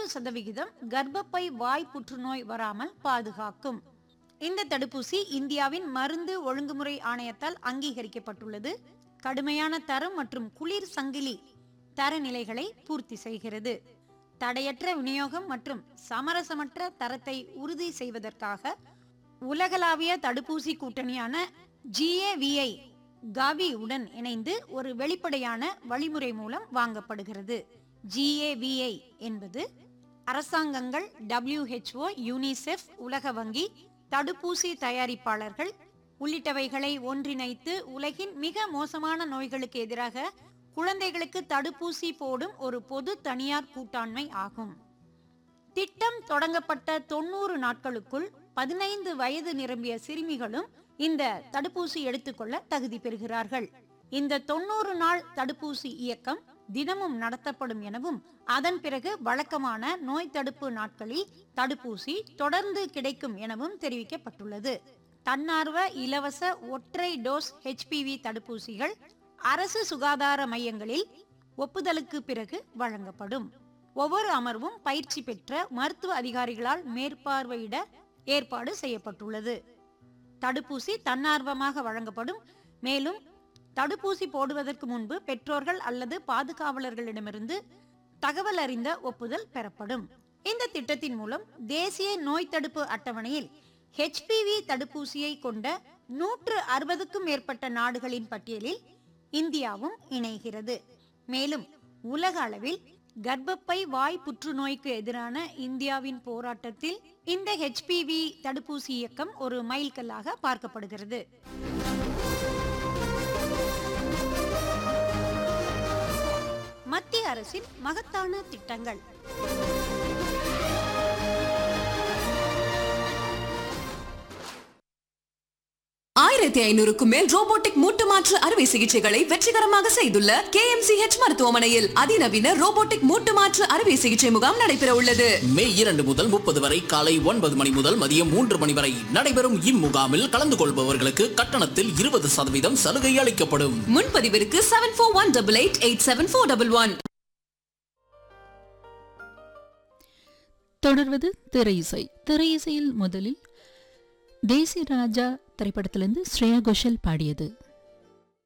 சதவிகிதம் கர்ப்பப்பை வாய் புற்றுநோய் வராமல் பாதுகாக்கும் இந்த தடுப்பூசி இந்தியாவின் மருந்து ஒழுங்குமுறை ஆணையத்தால் அங்கீகரிக்கப்பட்டுள்ளது கடுமையான தரம் மற்றும் குளிர் சங்கிலி தரநிலைகளை பூர்த்தி செய்கிறது தடையற்ற விநியோகம் மற்றும் சமரசமற்ற தரத்தை உறுதி செய்வதற்காக உலகளாவிய தடுப்பூசி கூட்டணியான ஜிஏவிஐ காவி உடன் இணைந்து ஒரு வெளிப்படையான வழிமுறை மூலம் வாங்கப்படுகிறது ஜிஏவிஐ என்பது அரசாங்கங்கள் WHO யூனிசெஃப் உலக வங்கி தடுப்பூசி தயாரிப்பாளர்கள் உள்ளிட்டவைகளை ஒன்றிணைத்து உலகின் மிக மோசமான நோய்களுக்கு எதிராக குழந்தைகளுக்கு தடுப்பூசி போடும் ஒரு பொது தனியார் கூட்டாண்மை ஆகும் திட்டம் தொடங்கப்பட்ட தொண்ணூறு நாட்களுக்குள் பதினைந்து வயது நிரம்பிய சிறுமிகளும் இந்த தடுப்பூசி எடுத்துக்கொள்ள தகுதி பெறுகிறார்கள் இந்த தொண்ணூறு நாள் தடுப்பூசி இயக்கம் தினமும் நடத்தப்படும் எனவும் அதன் பிறகு வழக்கமான நோய் தடுப்பு நாட்களில் தடுப்பூசி தொடர்ந்து கிடைக்கும் எனவும் தெரிவிக்கப்பட்டுள்ளது தன்னார்வ இலவச ஒற்றை டோஸ் ஹெச்பிவி தடுப்பூசிகள் அரசு சுகாதார மையங்களில் ஒப்புதலுக்கு பிறகு வழங்கப்படும் ஒவ்வொரு அமர்வும் பயிற்சி பெற்ற மருத்துவ அதிகாரிகளால் மேற்பார்வையிட ஏற்பாடு செய்யப்பட்டுள்ளது தடுப்பூசி தன்னார்வமாக வழங்கப்படும் மேலும் தடுப்பூசி போடுவதற்கு முன்பு பெற்றோர்கள் அல்லது பாதுகாவலர்களிடமிருந்து தகவல் அறிந்த ஒப்புதல் பெறப்படும் இந்த திட்டத்தின் மூலம் தேசிய நோய் தடுப்பு அட்டவணையில் ஹெச்பிவி தடுப்பூசியை கொண்ட நூற்று அறுபதுக்கும் மேற்பட்ட நாடுகளின் பட்டியலில் இந்தியாவும் இணைகிறது மேலும் உலக அளவில் கர்ப்பப்பை வாய் புற்றுநோய்க்கு எதிரான இந்தியாவின் போராட்டத்தில் இந்த ஹெச்பிவி தடுப்பூசி இயக்கம் ஒரு மைல்கல்லாக பார்க்கப்படுகிறது மத்திய அரசின் மகத்தான திட்டங்கள் ஆயிரத்தி ஐநூறுக்கும் மேல் ரோபோட்டிக் மூட்டு மாற்று அறுவை சிகிச்சைகளை வெற்றிகரமாக செய்துள்ள கே மருத்துவமனையில் அதிநவீன ரோபோட்டிக் மூட்டு மாற்று அறுவை சிகிச்சை முகாம் நடைபெற உள்ளது மே இரண்டு முதல் முப்பது வரை காலை ஒன்பது மணி முதல் மதியம் மூன்று மணி வரை நடைபெறும் இம்முகாமில் கலந்து கொள்பவர்களுக்கு கட்டணத்தில் இருபது சதவீதம் சலுகை அளிக்கப்படும் முன்பதிவிற்கு seven four one double eight eight seven four double one தொடர்வது திரை இசை திரை இசையில் முதலில் தேசி ராஜா திரைப்படத்திலிருந்து ஸ்ரேயா கோஷல் பாடியது